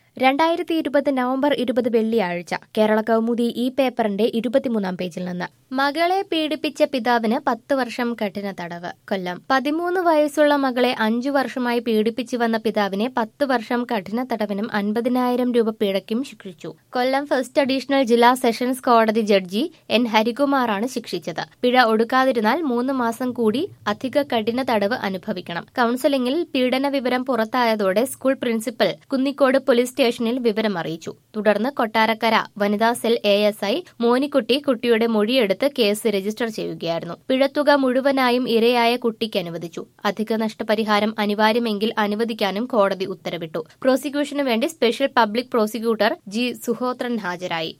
രണ്ടായിരത്തി ഇരുപത് നവംബർ ഇരുപത് വെള്ളിയാഴ്ച കേരള കൗമുദി ഈ പേപ്പറിന്റെ ഇരുപത്തിമൂന്നാം പേജിൽ നിന്ന് മകളെ പീഡിപ്പിച്ച പിതാവിന് പത്ത് വർഷം കഠിന തടവ് കൊല്ലം പതിമൂന്ന് വയസ്സുള്ള മകളെ അഞ്ചു വർഷമായി പീഡിപ്പിച്ചു വന്ന പിതാവിനെ പത്ത് വർഷം കഠിന തടവിനും അൻപതിനായിരം രൂപ പിഴയ്ക്കും ശിക്ഷിച്ചു കൊല്ലം ഫസ്റ്റ് അഡീഷണൽ ജില്ലാ സെഷൻസ് കോടതി ജഡ്ജി എൻ ഹരികുമാറാണ് ശിക്ഷിച്ചത് പിഴ ഒടുക്കാതിരുന്നാൽ മൂന്ന് മാസം കൂടി അധിക കഠിന തടവ് അനുഭവിക്കണം കൌൺസിലിംഗിൽ പീഡന വിവരം പുറത്തായതോടെ സ്കൂൾ പ്രിൻസിപ്പൽ കുന്നിക്കോട് പോലീസ് സ്റ്റേഷനിൽ വിവരം അറിയിച്ചു തുടർന്ന് കൊട്ടാരക്കര വനിതാ cell A S I Monikutty കുട്ടിയുടെ മൊഴിയെടുത്ത് കേസ് രജിസ്റ്റർ ചെയ്യുകയായിരുന്നു പിഴത്തുക മുഴുവനായും ഇരയായ കുട്ടിക്ക് അനുവദിച്ചു അധിക നഷ്ടപരിഹാരം അനിവാര്യമെങ്കിൽ അനുവദിക്കാനും കോടതി ഉത്തരവിട്ടു പ്രോസിക്യൂഷനു വേണ്ടി special public prosecutor G Suhothran ഹാജരായി